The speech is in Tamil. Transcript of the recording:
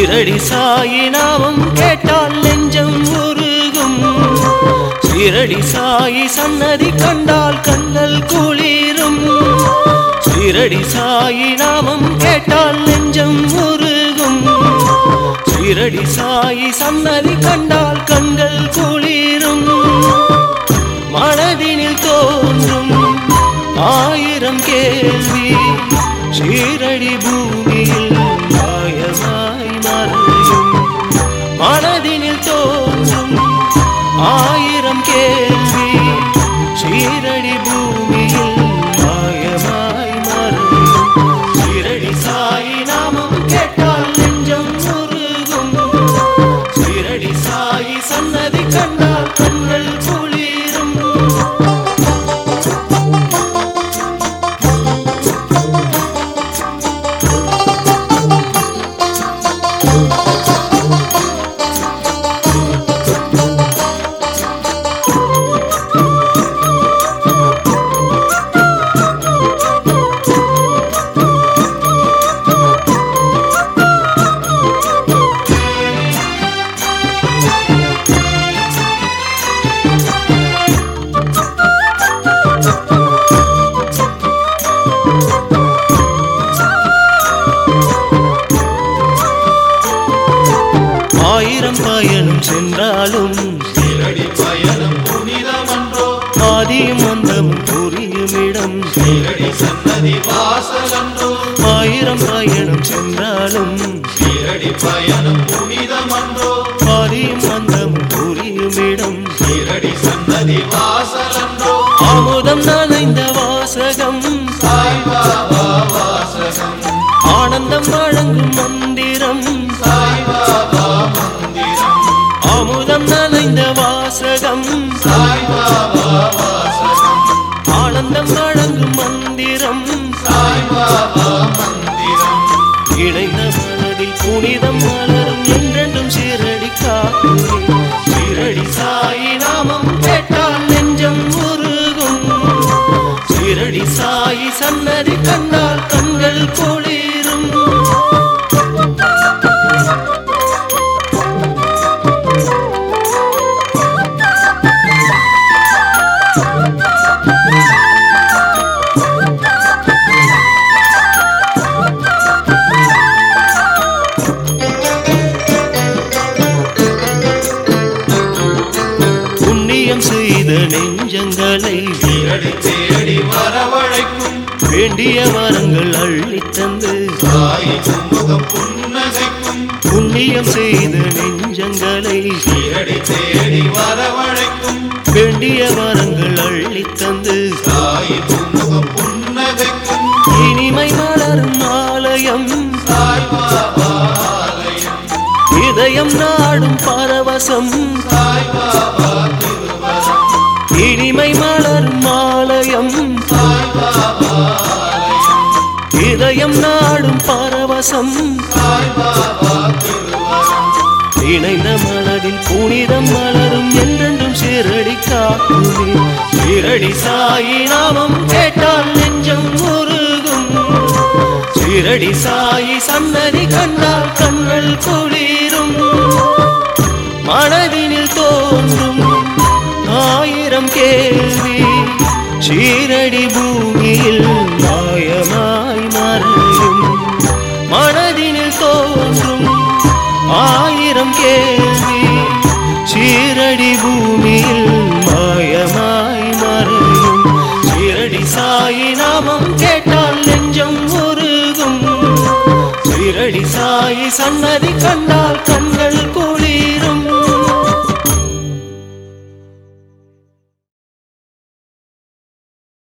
சீரடி சாயி நாமம் கேட்டால் நெஞ்சம் உருகும் சீரடி சாயி சன்னதி கண்டால் கண்ணல் குளிரும் சீரடி சாயி நாமம் கேட்டால் நெஞ்சம் உருகும் சீரடி சாயி சன்னதி கண்டால் கண்கள் குளிரும் மனதினில் தோன்றும் ஆயிரம் கேள்வி சீரடி பூமியில் மாயமாய் மறையும் மனதினில் தோன்றும் ஆயிரம் கேள்வி சீரடி பூமியில் மாயமாய் மறையும் சீரடி சாயி நாமம் கேட்டால் நெஞ்சம் உருகும் சீரடி சாயி சன்னதி கண்டால் கண்கள் குளிரும் ஆயிரம் பயணம் சென்றாலும் சீரடி பயணம் புனிதமன்றோ ஆதியும் அந்தமும் புரியும் இடம் சீரடி சன்னதி வாசலன்றோ ஆயிரம் பயணம் சென்றாலும் சீரடி பயணம் புனிதமன்றோ ஆதியும் அந்தமும் புரியும் இடம் சீரடி சன்னதி வாசலன்றோ ஆமுதம் நனைந்த வாசகம் சாய்பாபா வாசகம் ஆனந்தம் வழங்கும் மந்திரம் சாய்பாபா மந்திரம் ஆமுதம் நனைந்த வாசகம் சாய்பாபா வாசகம் ஆனந்தம் வழங்கும் மந்திரம் சாய்பாபா மந்திரம் இணைந்த மனதில் புனிதம் மலரும் என்றென்றும் சீரடி காக்குமே சீரடி சாயி நாமம் கேட்டால் நெஞ்சம் உருகும் சீரடி சாயி சன்னதி கண்டால் கண்கள் குளிரும் புண்ணியம் செய்த நெஞ்சங்களை சீரடி தேடி வரவழைக்கும் வேண்டிய வரங்கள் அள்ளித் தந்து சாய் முகம் புன்னகைக்கும் புண்ணியம் செய்த நெஞ்சங்களை சீரடி தேடி வரவழைக்கும் வேண்டிய வரங்கள் அள்ளித் தந்து சாய் முகம் புன்னகைக்கும் இனிமை மலரும் ஆலயம் சாய்பாபா ஆலயம் இதயம் நாடும் பரவசம் சாய்பாபா திருவரம் இனிமை மலரும் ஆலயம் சாய்பாபா ஆலயம் இதயம் நாடும் பரவசம் சாய்பாபா திருவரம் இணைந்த மனதில் புனிதம் மலரும் என்றென்றும் சீரடி காக்குமே சீரடி சாயி நாமம் கேட்டால் நெஞ்சம் உருகும் சீரடி சாயி சன்னதி கண்டால் கண்கள் குளிரும் மனதினில் தோன்றும் ஆயிரம் கேள்வி சீரடி பூமியில் மாயமாய் மறையும் மனதினில் தோன்றும் ஆயிரம் கேள்வி சீரடி பூமியில் மாயமாய் மறையும் சீரடி சாயி நாமம் கேட்டால் நெஞ்சம் உருகும் சீரடி சாயி சன்னதி கண்டால் கண்கள்